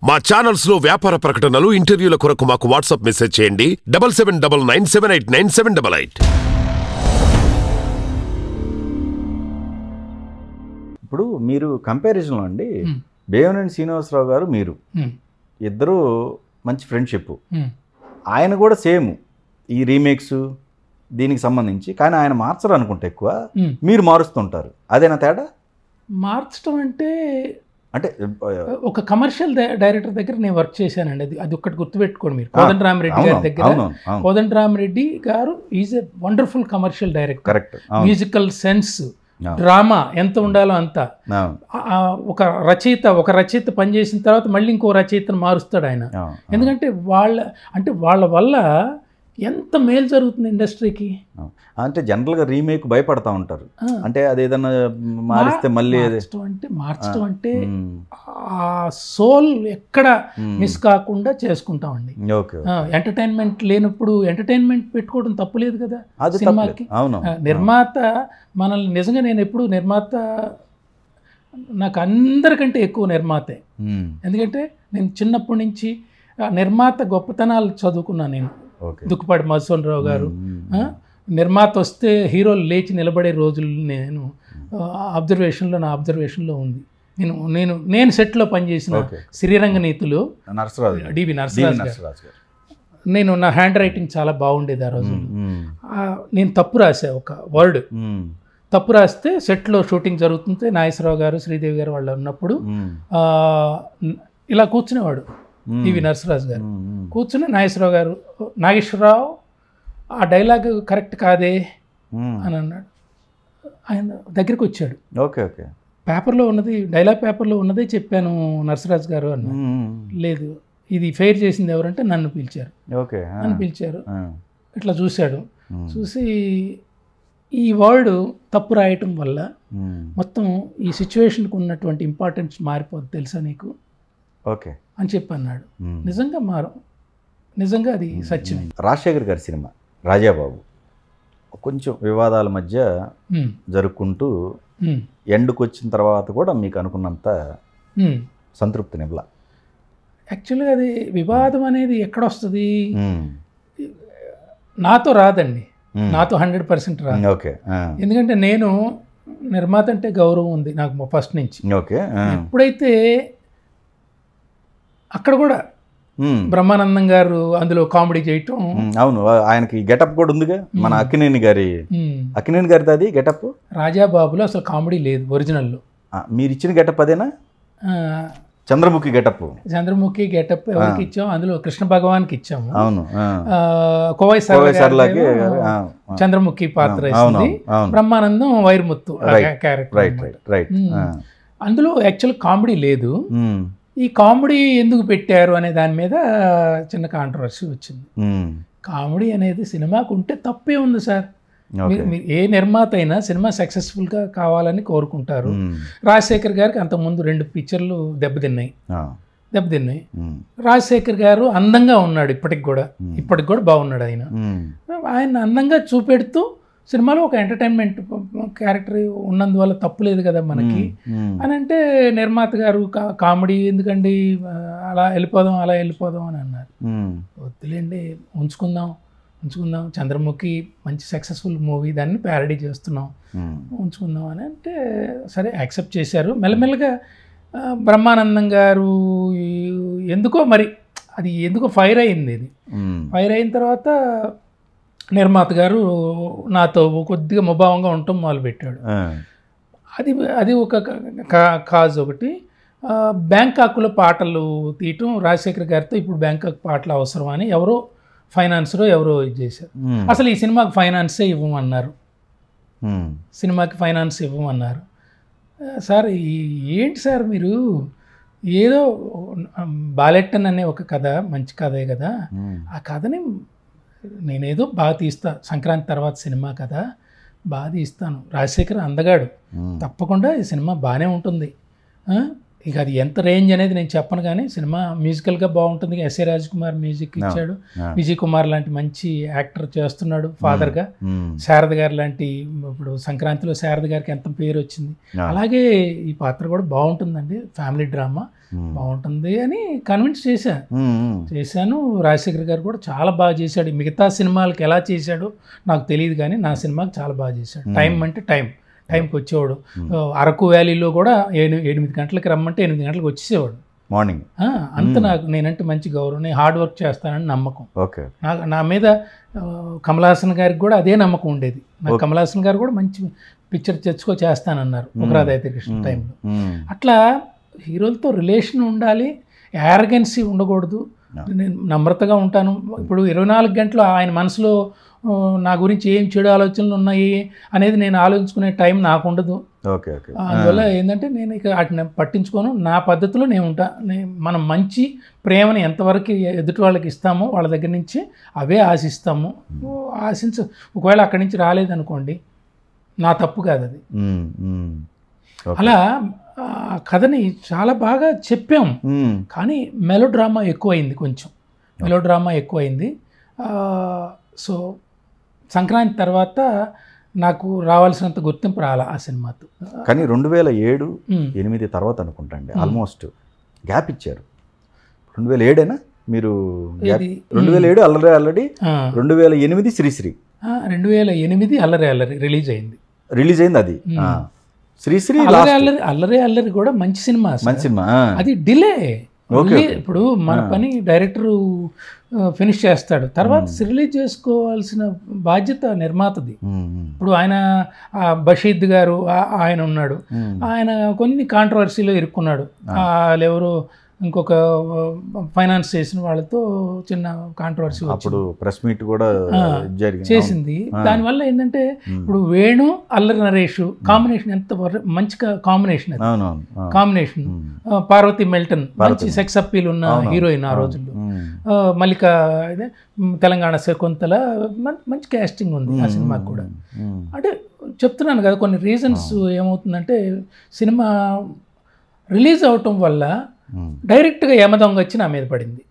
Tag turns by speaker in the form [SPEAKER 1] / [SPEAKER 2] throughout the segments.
[SPEAKER 1] మా ఛానల్స్ లో వ్యాపార ప్రకటనలు ఇంటర్వ్యూల కొరకు మాకు వాట్సాప్ మెసేజ్ చేయండి double seven double nine seven eight nine seven double eight
[SPEAKER 2] ఇప్పుడు మీరు కంపారిజన్లో అండి
[SPEAKER 3] Hmm.
[SPEAKER 2] దేవనేని శ్రీనివాసరావు గారు మీరు
[SPEAKER 3] ఉమ్,
[SPEAKER 2] ఇద్దరు మంచి ఫ్రెండ్షిప్
[SPEAKER 3] ఉమ్.
[SPEAKER 2] ఆయన కూడా సేమ్ ఈ రీమేక్స్ దీనికి సంబంధించి కానీ ఆయన మార్చరు అనుకుంటే ఎక్కువ
[SPEAKER 3] ఉమ్.
[SPEAKER 2] మీరు మారుస్తుంటారు అదేనా తేడా
[SPEAKER 3] మార్చడం అంటే
[SPEAKER 2] అంటే
[SPEAKER 3] ఒక కమర్షియల్ డైరెక్టర్ దగ్గర నేను వర్క్ చేశానండి అది అది ఒక్కటి గుర్తుపెట్టుకోండి మీరు కోదండ రామరెడ్డి గారి దగ్గర
[SPEAKER 2] అవును అవును
[SPEAKER 3] కోదండ రామరెడ్డి గారు is a wonderful commercial director
[SPEAKER 2] correct అవును
[SPEAKER 3] మ్యూజికల్ సెన్స్
[SPEAKER 2] అవును.
[SPEAKER 3] డ్రామా ఎంత ఉండాలో అంత
[SPEAKER 2] అవును
[SPEAKER 3] ఆ- ఆ ఒక రచయిత ఒక రచయిత పనిచేసిన తర్వాత మళ్ళీ ఇంకో రచయితను మారుస్తాడు ఆయన
[SPEAKER 2] అవును,
[SPEAKER 3] ఎందుకంటే వాళ్ళ అంటే వాళ్ళ వల్ల ఎంత మేలు జరుగుతుంది ఇండస్ట్రీకి
[SPEAKER 2] అవును. అంటే జనరల్గా రీమేక్ భయపడతా ఉంటారు
[SPEAKER 3] ఆ.
[SPEAKER 2] అంటే అది ఏదన్నా మారిస్తే మళ్ళీ అది-
[SPEAKER 3] మార్చడం అంటే మార్చడం అంటే
[SPEAKER 2] మ్మ్.
[SPEAKER 3] ఆ సోల్ ఎక్కడ
[SPEAKER 2] మ్మ్.
[SPEAKER 3] మిస్ కాకుండా చేసుకుంటామండి
[SPEAKER 2] ఓకే
[SPEAKER 3] ఎంటర్టైన్మెంట్ లేనప్పుడు ఎంటర్టైన్మెంట్ పెట్టుకోవడం తప్పులేదు కదా
[SPEAKER 2] అది
[SPEAKER 3] సినిమాకి
[SPEAKER 2] తప్పలేదు. అవును
[SPEAKER 3] ఆ, నిర్మాత మనల్ని నిజంగా నేను ఎప్పుడు నిర్మాత నాకు అందరికంటే ఎక్కువ నిర్మాతే
[SPEAKER 2] మ్మ్.
[SPEAKER 3] ఎందుకంటే నేను చిన్నప్పటి నుంచి ఆ నిర్మాత గొప్పతనాలు చదువుకున్నాను నేను
[SPEAKER 2] ఓకే
[SPEAKER 3] దుక్కుపాటి మధుసూన్ రావు గారు
[SPEAKER 2] మ్మ్.
[SPEAKER 3] ఆ, నిర్మాత వస్తే హీరోలు లేచి నిలబడే రోజులు నేను అబ్జర్వేషన్లో నా అబ్జర్వేషన్లో ఉంది నేను నేను నేను సెట్లో పనిచేసిన
[SPEAKER 2] ఓకే
[SPEAKER 3] శ్రీరంగ నీతులు
[SPEAKER 2] నరసరాజు గారు.
[SPEAKER 3] డివి
[SPEAKER 2] డివి
[SPEAKER 3] నరసరాజు గారు
[SPEAKER 2] నరసరాజు గారు
[SPEAKER 3] నేను నా హ్యాండ్ రైటింగ్ చాలా బాగుండేది ఆ రోజు
[SPEAKER 2] మ్మ్.
[SPEAKER 3] నేను తప్పు రాసా ఒక వర్డ్
[SPEAKER 2] మ్మ్.
[SPEAKER 3] తప్పు రాస్తే సెట్లో షూటింగ్ జరుగుతుంటే నాగేశ్వరరావు గారు శ్రీదేవి గారు వాళ్ళు ఉన్నప్పుడు
[SPEAKER 2] మ్మ్.
[SPEAKER 3] ఆ, ఇలా కూర్చునేవాడు
[SPEAKER 2] మ్మ్.
[SPEAKER 3] డివి నరసరాజు గారు
[SPEAKER 2] మ్మ్.
[SPEAKER 3] కూర్చుని నాగేశ్వరరావు గారు నాగేశ్వరరావు ఆ డైలాగ్ కరెక్ట్ కాదే
[SPEAKER 2] మ్మ్.
[SPEAKER 3] అని అన్నాడు ఆయన దగ్గరికి వచ్చాడు
[SPEAKER 2] ఓకే ఓకే
[SPEAKER 3] పేపర్లో ఉన్నది డైలాగ్ పేపర్లో ఉన్నదే చెప్పాను నరసరాజు గారు అన్న
[SPEAKER 2] మ్మ్.
[SPEAKER 3] లేదు ఇది ఫెయిర్ చేసింది ఎవరంటే నన్ను పిలిచారు
[SPEAKER 2] ఓకే ఆ.
[SPEAKER 3] నన్ను పిలిచారు
[SPEAKER 2] ఆ.
[SPEAKER 3] ఇట్లా చూశాడు
[SPEAKER 2] మ్మ్.
[SPEAKER 3] చూసి ఈ వర్డ్ తప్పు రాయటం వల్ల
[SPEAKER 2] మ్మ్.
[SPEAKER 3] మొత్తం ఈ సిచ్యువేషన్కి ఉన్నటువంటి ఇంపార్టెన్స్ మారిపోద్ది తెలుసా నీకు
[SPEAKER 2] ఓకే
[SPEAKER 3] అని చెప్పి అన్నాడు
[SPEAKER 2] మ్మ్.
[SPEAKER 3] నిజంగా మారు నిజంగా అది సత్యమే
[SPEAKER 2] రాజశేఖర్ గారి సినిమా రాజాబాబు కొంచెం వివాదాల మధ్య
[SPEAKER 3] ఉమ్,
[SPEAKER 2] జరుపుకుంటూ
[SPEAKER 3] ఉమ్,
[SPEAKER 2] ఎండుకు వచ్చిన తర్వాత కూడా మీకు అనుకున్నంత
[SPEAKER 3] ఉమ్.
[SPEAKER 2] సంతృప్తినివ్వాల
[SPEAKER 3] యాక్చువల్గా అది వివాదం అనేది ఎక్కడొస్తుంది
[SPEAKER 2] మ్మ్.
[SPEAKER 3] నాతో రాదండి
[SPEAKER 2] మ్మ్.
[SPEAKER 3] నాతో హండ్రెడ్ పర్సెంట్ రాదు
[SPEAKER 2] ఓకే ఆ.
[SPEAKER 3] ఎందుకంటే నేను నిర్మాత అంటే గౌరవం ఉంది నాకు ఫస్ట్ నుంచి
[SPEAKER 2] ఓకే ఆ.
[SPEAKER 3] ఎప్పుడైతే అక్కడ కూడా
[SPEAKER 2] మ్మ్.
[SPEAKER 3] బ్రహ్మానందం గారు అందులో కామెడీ చేయటం
[SPEAKER 2] మ్మ్. అవును ఆయనకి గెటప్ కూడా ఉందిగా మన అక్కినేని గారి
[SPEAKER 3] ఉమ్,
[SPEAKER 2] అక్కినేని గారిది అది గెటప్
[SPEAKER 3] రాజాబాబులో అసలు కామెడీ లేదు ఒరిజినల్లో
[SPEAKER 2] మీరు ఇచ్చిన గెటప్ అదేనా
[SPEAKER 3] ఆ,
[SPEAKER 2] చంద్రముఖి గెటప్
[SPEAKER 3] చంద్రముఖి గెటప్ ఎవరికి ఇచ్చాం అందులో కృష్ణ భగవాన్కి ఇచ్చాము
[SPEAKER 2] అవును ఆ.
[SPEAKER 3] ఆ, కోవై సరళ
[SPEAKER 2] కోవై సరళకి
[SPEAKER 3] గారికేమో
[SPEAKER 2] గారు, ఆ, ఆ.
[SPEAKER 3] చంద్రముఖి పాత్ర
[SPEAKER 2] అవును
[SPEAKER 3] వేసింది
[SPEAKER 2] అవును
[SPEAKER 3] Brahmanandam Vairamuthu
[SPEAKER 2] Right,
[SPEAKER 3] character
[SPEAKER 2] right right right
[SPEAKER 3] hmm.
[SPEAKER 2] ఆ.
[SPEAKER 3] అందులో యాక్చువల్ కామెడీ లేదు
[SPEAKER 2] మ్మ్.
[SPEAKER 3] ఈ కామెడీ ఎందుకు పెట్టారు అనే దాని మీద చిన్న కాంట్రవర్సీ వచ్చింది
[SPEAKER 2] మ్మ్.
[SPEAKER 3] కామెడీ అనేది సినిమాకు ఉంటే తప్పే ఉంది సార్
[SPEAKER 2] ఓకే
[SPEAKER 3] మీరు మీరు ఏ నిర్మాత అయినా సినిమా సక్సెస్ఫుల్గా కావాలని కోరుకుంటారు
[SPEAKER 2] మ్మ్.
[SPEAKER 3] రాజశేఖర్ గారికి అంతకుముందు రెండు పిక్చర్లు దెబ్బతిన్నాయి
[SPEAKER 2] ఆ.
[SPEAKER 3] దెబ్బతిన్నాయి
[SPEAKER 2] మ్మ్.
[SPEAKER 3] రాజశేఖర్ గారు అందంగా ఉన్నాడు ఇప్పటికి కూడా
[SPEAKER 2] మ్మ్.
[SPEAKER 3] ఇప్పటికి కూడా బాగున్నాడు ఆయన
[SPEAKER 2] మ్మ్.
[SPEAKER 3] ఆయన అందంగా చూపెడుతూ సినిమాలో ఒక ఎంటర్టైన్మెంట్ క్యారెక్టర్ ఉన్నందువల్ల తప్పు లేదు కదా మనకి
[SPEAKER 2] మ్మ్.
[SPEAKER 3] అని అంటే నిర్మాత గారు కా- కామెడీ ఎందుకండి ఆ, అలా వెళ్ళిపోదాం అలా వెళ్ళిపోదాం అని అన్నారు
[SPEAKER 2] మ్మ్.
[SPEAKER 3] వద్దులేండి ఉంచుకుందాం ఉంచుకుందాం చంద్రముఖి మంచి సక్సెస్ఫుల్ మూవీ దాన్ని ప్యారడీ చేస్తున్నాం
[SPEAKER 2] మ్మ్.
[SPEAKER 3] ఉంచుకుందాం అని అంటే సరే యాక్సెప్ట్ చేశారు మెల్లమెల్లగా ఆ, బ్రహ్మానందం గారు ఈ- ఎందుకో మరి అది ఎందుకో ఫైర్ అయింది ఇది
[SPEAKER 2] మ్మ్.
[SPEAKER 3] ఫైర్ అయిన తర్వాత నిర్మాత గారు నాతో కొద్దిగా ముభావంగా ఉండటం మొదలుపెట్టాడు
[SPEAKER 2] ఆ.
[SPEAKER 3] అది అది ఒక కా- కాజ్ ఒకటి ఆ, బ్యాంకాక్లో పాటలు తీయటం రాజశేఖర్ గారితో ఇప్పుడు బ్యాంకాక్ పాటలు అవసరం అని ఎవరో ఫైనాన్సరో ఎవరో ఇది చేశారు
[SPEAKER 2] మ్మ్.
[SPEAKER 3] అసలు ఈ సినిమాకి ఫైనాన్సే ఇవ్వమన్నారు
[SPEAKER 2] మ్మ్.
[SPEAKER 3] సినిమాకి ఫైనాన్స్ ఇవ్వమన్నారు ఆ, సార్ ఈ- ఏంటి సార్ మీరు ఏదో బాలెట్టన్ అనే ఒక కథ మంచి కథే కదా
[SPEAKER 2] మ్మ్.
[SPEAKER 3] ఆ కథని నేనేదో బాగా తీస్తా సంక్రాంతి తర్వాత సినిమా కదా బాగా తీస్తాను రాజశేఖర్ అందగాడు
[SPEAKER 2] మ్మ్.
[SPEAKER 3] తప్పకుండా ఈ సినిమా బాగానే ఉంటుంది ఆ? ఇక అది ఎంత రేంజ్ అనేది నేను చెప్పను కానీ సినిమా మ్యూజికల్గా బాగుంటుంది ఎస్ఏ రాజ్ కుమార్ మ్యూజిక్ ఇచ్చాడు
[SPEAKER 2] ఆ.
[SPEAKER 3] విజయ్ కుమార్ లాంటి మంచి యాక్టర్ చేస్తున్నాడు ఫాదర్గా
[SPEAKER 2] మ్మ్.
[SPEAKER 3] శారద గారు లాంటి ఇప్పుడు సంక్రాంతిలో శారద గారికి ఎంత పేరు వచ్చింది
[SPEAKER 2] ఆ.
[SPEAKER 3] అలాగే ఈ పాత్ర కూడా బాగుంటుందండి ఫ్యామిలీ డ్రామా
[SPEAKER 2] మ్మ్.
[SPEAKER 3] బాగుంటుంది అని కన్విన్స్ చేశా
[SPEAKER 2] మ్మ్. మ్మ్.
[SPEAKER 3] చేశాను రాజశేఖర్ గారు కూడా చాలా బాగా చేశాడు మిగతా సినిమాలకి ఎలా చేశాడో నాకు తెలియదు కానీ నా సినిమాకి చాలా బాగా చేశాడు టైం అంటే టైం టైంకి వచ్చేవాడు ఆ, అరకు వ్యాలీలో కూడా ఏడు ఎనిమిది గంటలకు రమ్మంటే ఎనిమిది గంటలకు వచ్చేసేవాడు
[SPEAKER 2] మార్నింగ్
[SPEAKER 3] ఆ, అంత నాకు నేనంటే మంచి గౌరవం నేను హార్డ్ వర్క్ చేస్తానని నమ్మకం
[SPEAKER 2] ఓకే
[SPEAKER 3] నా నా మీద ఆ, కమలాసన్ గారికి కూడా అదే నమ్మకం ఉండేది నాకు కమలాసన్ గారు కూడా మంచి పిక్చర్ తెచ్చుకో చేస్తానన్నారు ఉగ్రాదైతే కృష్ణ టైంలో
[SPEAKER 2] మ్మ్.
[SPEAKER 3] అట్లా హీరోలతో రిలేషన్ ఉండాలి యారగెన్సీ ఉండకూడదు నేను నమ్రతగా ఉంటాను ఇప్పుడు ఇరవై నాలుగు గంటలు ఆయన మనసులో ఆ, నా గురించి ఏం చెడు ఆలోచనలు ఉన్నాయి అనేది నేను ఆలోచించుకునే టైం నాకు ఉండదు
[SPEAKER 2] ఓకే ఓకే
[SPEAKER 3] అందువల్ల ఏంటంటే నేను ఇక వాటిని పట్టించుకోను నా పద్ధతిలో నేను ఉంటా నే- మనం మంచి ప్రేమని ఎంతవరకు ఎదుటి వాళ్ళకి ఇస్తామో వాళ్ళ దగ్గర నుంచి అవే ఆశిస్తాము ఆశించ ఒకవేళ అక్కడి నుంచి రాలేదనుకోండి నా తప్పు కాదు అది
[SPEAKER 2] మ్మ్. మ్మ్. ఓకే.
[SPEAKER 3] అలా ఆ కథని చాలా బాగా చెప్పాం
[SPEAKER 2] మ్మ్.
[SPEAKER 3] కానీ మెలో డ్రామా ఎక్కువైంది కొంచెం మెలో డ్రామా ఎక్కువైంది ఆ, సో సంక్రాంతి తర్వాత నాకు రావాల్సినంత గుర్తింపు రాల ఆ సినిమాతో
[SPEAKER 2] కానీ రెండు వేల ఏడు
[SPEAKER 3] ఉమ్.
[SPEAKER 2] ఎనిమిది తర్వాత అనుకుంటా అండి ఆల్మోస్ట్ గ్యాప్ ఇచ్చారు రెండు వేల ఏడేనా మీరు గ్యాప్
[SPEAKER 3] ఇది
[SPEAKER 2] రెండు వేల ఏడు అల్లరి ఆల్రెడీ
[SPEAKER 3] ఆ,
[SPEAKER 2] రెండు వేల ఎనిమిది శ్రీశ్రీ
[SPEAKER 3] ఆ, రెండు వేల ఎనిమిది అల్లరి అల్లరి రిలీజ్ అయింది
[SPEAKER 2] రిలీజ్ అయింది అది ఆ. శ్రీశ్రీ
[SPEAKER 3] అల్లరి
[SPEAKER 2] లాస్ట్
[SPEAKER 3] అల్లరి అల్లరి అల్లరి కూడా మంచి సినిమా అసలు.
[SPEAKER 2] మంచి సినిమా ఆ.
[SPEAKER 3] అది డిలే
[SPEAKER 2] ఓకే, ఓకే.
[SPEAKER 3] ఇప్పుడు మన పని డైరెక్టర్ ఫినిష్ చేస్తాడు తర్వాత రిలీజ్ చేసుకోవాల్సిన బాధ్యత నిర్మాతది
[SPEAKER 2] మ్మ్. మ్మ్.
[SPEAKER 3] ఇప్పుడు ఆయన ఆ, బషీద్ గారు ఆ- ఆయన ఉన్నాడు
[SPEAKER 2] మ్మ్.
[SPEAKER 3] ఆయన కొన్ని కాంట్రవర్సీలో ఇరుక్కున్నాడు వాళ్ళు ఎవరు ఇంకొక ఫైనాన్స్ చేసిన వాళ్ళతో చిన్న కాంట్రవర్సీ
[SPEAKER 2] అప్పుడు ప్రెస్ మీట్ కూడా జరిగింది
[SPEAKER 3] చేసింది దానివల్ల ఏంటంటే ఇప్పుడు వేణు అల్లరి నరేష్ కాంబినేషన్ ఎంత వర- మంచి కాంబినేషన్ అది
[SPEAKER 2] అవునవును ఆ.
[SPEAKER 3] Combination
[SPEAKER 2] hmm.
[SPEAKER 3] ఆ, పార్వతి మెల్టన్ మంచి సెక్స్ అప్పీల్ ఉన్న
[SPEAKER 2] అవును.
[SPEAKER 3] హీరోయిన్ ఆ రోజుల్లో
[SPEAKER 2] మ్మ్.
[SPEAKER 3] ఆ, మల్లిక ఇదే మ్, తెలంగాణ శకుంతల మం- మంచి క్యాస్టింగ్ ఉంది ఆ సినిమాకి కూడా
[SPEAKER 2] మ్మ్.
[SPEAKER 3] అంటే చెప్తున్నాను కదా కొన్ని రీజన్స్ ఏమవుతుందంటే సినిమా రిలీజ్ అవటం వల్ల
[SPEAKER 2] మ్మ్.
[SPEAKER 3] డైరెక్ట్గా యమదొంగ వచ్చి నా మీద పడింది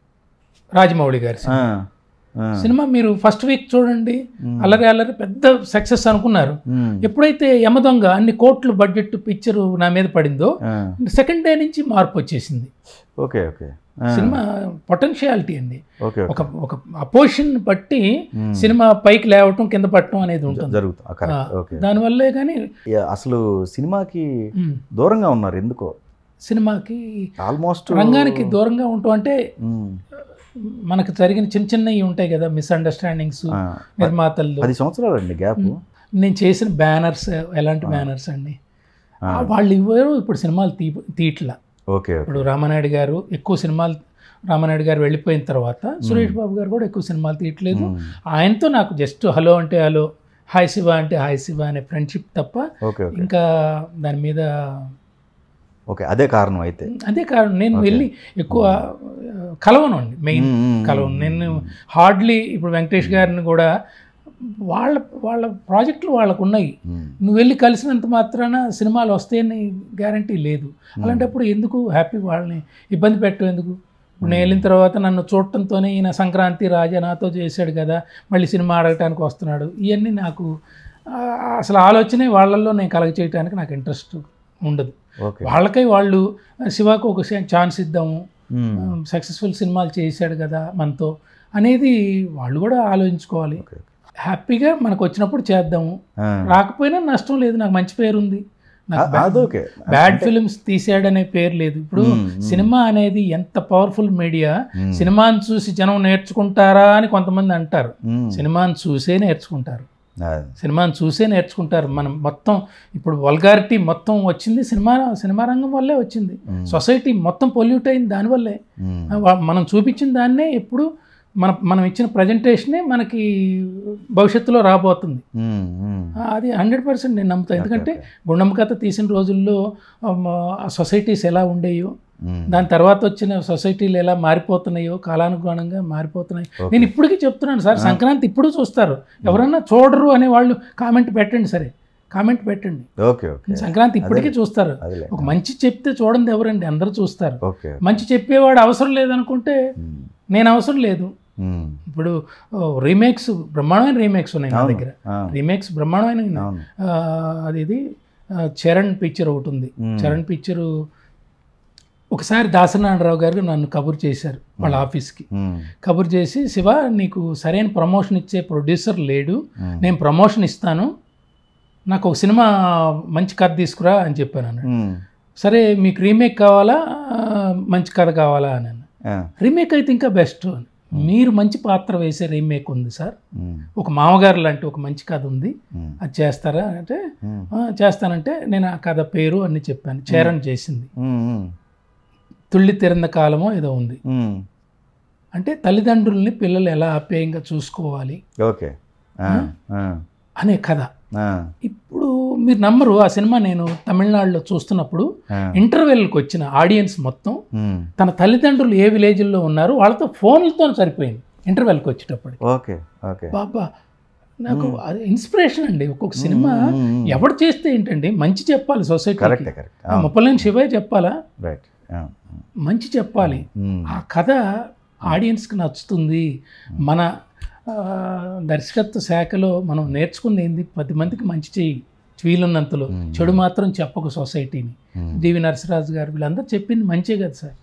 [SPEAKER 3] రాజమౌళి గారి
[SPEAKER 2] ఆ.
[SPEAKER 3] సినిమా.
[SPEAKER 2] ఆ.
[SPEAKER 3] సినిమా మీరు ఫస్ట్ వీక్ చూడండి అల్లరి అల్లరి పెద్ద సక్సెస్ అనుకున్నారు
[SPEAKER 2] మ్మ్.
[SPEAKER 3] ఎప్పుడైతే యమదొంగ అన్ని కోట్లు బడ్జెట్ పిక్చర్ నా మీద పడిందో
[SPEAKER 2] ఆ.
[SPEAKER 3] సెకండ్ డే నుంచి మార్పు వచ్చేసింది
[SPEAKER 2] ఓకే ఓకే ఆ.
[SPEAKER 3] సినిమా పొటెన్షియాలిటీ అండి
[SPEAKER 2] ఓకే ఓకే
[SPEAKER 3] ఒక ఒక అపోజిషన్ బట్టి సినిమా పైకి లేవటం కింద పట్టడం అనేది ఉంటుంది
[SPEAKER 2] జరుగుతుంది ఆ, కరెక్ట్ ఓకే
[SPEAKER 3] దానివల్లే కానీ
[SPEAKER 2] యా, అసలు సినిమాకి
[SPEAKER 3] మ్,
[SPEAKER 2] దూరంగా ఉన్నారు ఎందుకో
[SPEAKER 3] సినిమాకి
[SPEAKER 2] ఆల్మోస్ట్
[SPEAKER 3] రంగానికి దూరంగా ఉంటాం అంటే మనకు జరిగిన చిన్న చిన్నవి ఉంటాయి కదా మిస్అండర్స్టాండింగ్స్ నిర్మాతల్లో
[SPEAKER 2] పది సంవత్సరాలు అండి గ్యాప్
[SPEAKER 3] నేను చేసిన బ్యానర్స్ ఎలాంటి బ్యానర్స్ అండి ఆ, వాళ్ళు ఇవ్వరు ఇప్పుడు సినిమాలు తీ తీట్లా
[SPEAKER 2] ఓకే ఓకే
[SPEAKER 3] ఇప్పుడు రామానాయుడు గారు ఎక్కువ సినిమాలు రామానాయుడు గారు వెళ్ళిపోయిన తర్వాత సురేష్ బాబు గారు కూడా ఎక్కువ సినిమాలు తీయట్లేదు ఆయనతో నాకు జస్ట్ హలో అంటే హలో హాయ్ శివ అంటే హాయ్ శివ అనే ఫ్రెండ్షిప్ తప్ప
[SPEAKER 2] ఓకే ఓకే
[SPEAKER 3] ఇంకా దాని మీద
[SPEAKER 2] ఓకే అదే కారణం అయితే
[SPEAKER 3] అదే కారణం నేను వెళ్ళి ఎక్కువ ఆ, కలవను అండి మెయిన్
[SPEAKER 2] మ్మ్, మ్మ్,
[SPEAKER 3] కలవను నేను హార్డ్లీ ఇప్పుడు వెంకటేష్ గారిని కూడా వాళ్ళ వాళ్ళ ప్రాజెక్టులు వాళ్ళకు ఉన్నాయి
[SPEAKER 2] మ్మ్.
[SPEAKER 3] నువ్వు వెళ్ళి కలిసినంత మాత్రాన సినిమాలు వస్తాయని గ్యారంటీ లేదు అలాంటప్పుడు ఎందుకు హ్యాపీ వాళ్ళని ఇబ్బంది పెట్టు ఎందుకు ఇప్పుడు నేను వెళ్ళిన తర్వాత నన్ను చూడటంతోనే ఈయన సంక్రాంతి రాజా నాతో చేశాడు కదా మళ్ళీ సినిమా అడగటానికి వస్తున్నాడు ఇవన్నీ నాకు ఆ, అసలు ఆలోచనే వాళ్ళల్లో నేను కలగ చేయడానికి నాకు ఇంట్రెస్ట్ ఉండదు
[SPEAKER 2] ఓకే
[SPEAKER 3] వాళ్ళకై వాళ్ళు శివాకు ఒక ఛాన్స్ ఇద్దాము
[SPEAKER 2] మ్మ్.
[SPEAKER 3] సక్సెస్ఫుల్ సినిమాలు చేశాడు కదా మనతో అనేది వాళ్ళు కూడా ఆలోచించుకోవాలి
[SPEAKER 2] ఓకే.
[SPEAKER 3] హ్యాపీగా మనకు వచ్చినప్పుడు చేద్దాము
[SPEAKER 2] ఆ.
[SPEAKER 3] రాకపోయినా నష్టం లేదు నాకు మంచి పేరు ఉంది నాకు
[SPEAKER 2] ఆ- అదోకే
[SPEAKER 3] బ్యాడ్ ఫిల్మ్స్ తీసాడనే పేరు లేదు ఇప్పుడు
[SPEAKER 2] మ్మ్,
[SPEAKER 3] సినిమా అనేది ఎంత పవర్ఫుల్ మీడియా
[SPEAKER 2] మ్మ్.
[SPEAKER 3] సినిమాని చూసి జనం నేర్చుకుంటారా అని కొంతమంది అంటారు
[SPEAKER 2] మ్మ్.
[SPEAKER 3] సినిమాని చూసే నేర్చుకుంటారు
[SPEAKER 2] అది.
[SPEAKER 3] సినిమాని చూసే నేర్చుకుంటారు మనం మొత్తం ఇప్పుడు వల్గారిటీ మొత్తం వచ్చింది సినిమా సినిమా రంగం వల్లే వచ్చింది
[SPEAKER 2] మ్మ్.
[SPEAKER 3] సొసైటీ మొత్తం పొల్యూట్ అయింది దానివల్లే
[SPEAKER 2] మ్మ్.
[SPEAKER 3] వా- మనం చూపించిన దాన్నే ఎప్పుడు మన మనం ఇచ్చిన ప్రజెంటేషనే మనకి భవిష్యత్తులో రాబోతుంది
[SPEAKER 2] మ్మ్. మ్మ్.
[SPEAKER 3] ఆ, అది హండ్రెడ్ పర్సెంట్ నేను నమ్ముతాను ఎందుకంటే గుండమ్మ కథ తీసిన రోజుల్లో ఆమ్, ఆ సొసైటీస్ ఎలా ఉండేయో
[SPEAKER 2] మ్మ్.
[SPEAKER 3] దాని తర్వాత వచ్చిన సొసైటీలు ఎలా మారిపోతున్నాయో కాలానుగుణంగా మారిపోతున్నాయి నేను ఇప్పటికీ చెప్తున్నాను సార్ సంక్రాంతి ఇప్పుడు చూస్తారు ఎవరన్నా చూడరు అనే వాళ్ళు కామెంట్ పెట్టండి సరే కామెంట్ పెట్టండి
[SPEAKER 2] ఓకే ఓకే
[SPEAKER 3] సంక్రాంతి ఇప్పటికీ చూస్తారు
[SPEAKER 2] అదిలే
[SPEAKER 3] ఒక మంచి చెప్తే చూడండి ఎవరండి అందరూ చూస్తారు
[SPEAKER 2] ఓకే
[SPEAKER 3] మంచి చెప్పేవాడు అవసరం లేదనుకుంటే
[SPEAKER 2] ఉమ్,
[SPEAKER 3] నేను అవసరం లేదు
[SPEAKER 2] ఉమ్,
[SPEAKER 3] ఇప్పుడు రీమేక్స్ బ్రహ్మాండమైన రీమేక్స్ ఉన్నాయి నా
[SPEAKER 2] అవును,
[SPEAKER 3] దగ్గర
[SPEAKER 2] ఆ,
[SPEAKER 3] రీమేక్స్ బ్రహ్మాండమైన ఉన్నాయి.
[SPEAKER 2] అవును
[SPEAKER 3] ఆ, అది ఇది ఆ, చరణ్ పిక్చర్ ఒకటి ఉంది
[SPEAKER 2] మ్మ్.
[SPEAKER 3] చరణ్ పిక్చరు ఒకసారి దాసనారాయణరావు గారు నన్ను కబుర్ చేశారు వాళ్ళ ఆఫీస్కి
[SPEAKER 2] ఉమ్,
[SPEAKER 3] కబుర్ చేసి శివ నీకు సరైన ప్రమోషన్ ఇచ్చే ప్రొడ్యూసర్ లేడు
[SPEAKER 2] ఉమ్,
[SPEAKER 3] నేను ప్రమోషన్ ఇస్తాను నాకు ఒక సినిమా మంచి కథ తీసుకురా అని చెప్పాను అన్నాడు
[SPEAKER 2] ఉమ్,
[SPEAKER 3] సరే మీకు రీమేక్ కావాలా ఆ, మంచి కథ కావాలా అని అన్నాను.
[SPEAKER 2] ఆ,
[SPEAKER 3] రీమేక్ అయితే ఇంకా బెస్ట్ అని మీరు మంచి పాత్ర వేసే రీమేక్ ఉంది సార్
[SPEAKER 2] ఉమ్,
[SPEAKER 3] ఒక మామగారు లాంటి ఒక మంచి కథ ఉంది
[SPEAKER 2] ఉమ్,
[SPEAKER 3] అది చేస్తారా అంటే
[SPEAKER 2] ఉమ్,
[SPEAKER 3] "ఆ, చేస్తానంటే నేను ఆ కథ పేరు అన్ని చెప్పాను చేరన్ చేసింది
[SPEAKER 2] ఉమ్, ఉమ్,
[SPEAKER 3] తుళ్ళి తెరంద కాలమో ఏదో ఉంది
[SPEAKER 2] ఉమ్,
[SPEAKER 3] అంటే తల్లిదండ్రుల్ని పిల్లలు ఎలా ఆప్యాయంగా చూసుకోవాలి
[SPEAKER 2] ఓకే ఆ, ఆ,
[SPEAKER 3] అనే కథ
[SPEAKER 2] ఆ,
[SPEAKER 3] ఇప్పుడు మీరు నమ్మరు ఆ సినిమా నేను తమిళనాడులో చూస్తున్నప్పుడు
[SPEAKER 2] ఆ,
[SPEAKER 3] ఇంటర్వెల్కి వచ్చిన ఆడియన్స్ మొత్తం
[SPEAKER 2] ఉమ్,
[SPEAKER 3] తన తల్లిదండ్రులు ఏ విలేజ్లో ఉన్నారు వాళ్ళతో ఫోన్లతో సరిపోయింది ఇంటర్వెల్కి వచ్చేటప్పుడు
[SPEAKER 2] ఓకే ఓకే
[SPEAKER 3] బాబా నాకు అది ఇన్స్పిరేషన్ అండి ఒక్కొక్క సినిమా
[SPEAKER 2] ఉమ్, ఉమ్, ఉమ్.
[SPEAKER 3] ఎవడు చేస్తే ఏంటండి మంచి చెప్పాలి సొసైటీకి
[SPEAKER 2] కరెక్టే కరెక్ట్
[SPEAKER 3] ముప్పలేని శివయ్య చెప్పాలా
[SPEAKER 2] రైట్
[SPEAKER 3] మంచి చెప్పాలి ఆ కథ ఆడియన్స్కి నచ్చుతుంది మన ఆ, దర్శకత్వ శాఖలో మనం నేర్చుకుంది ఏంది పది మందికి మంచి చెయ్యి వీలున్నంతలో చెడు మాత్రం చెప్పకు సొసైటీని డివి నరసరాజు గారు వీళ్ళందరూ చెప్పింది మంచే కదా సార్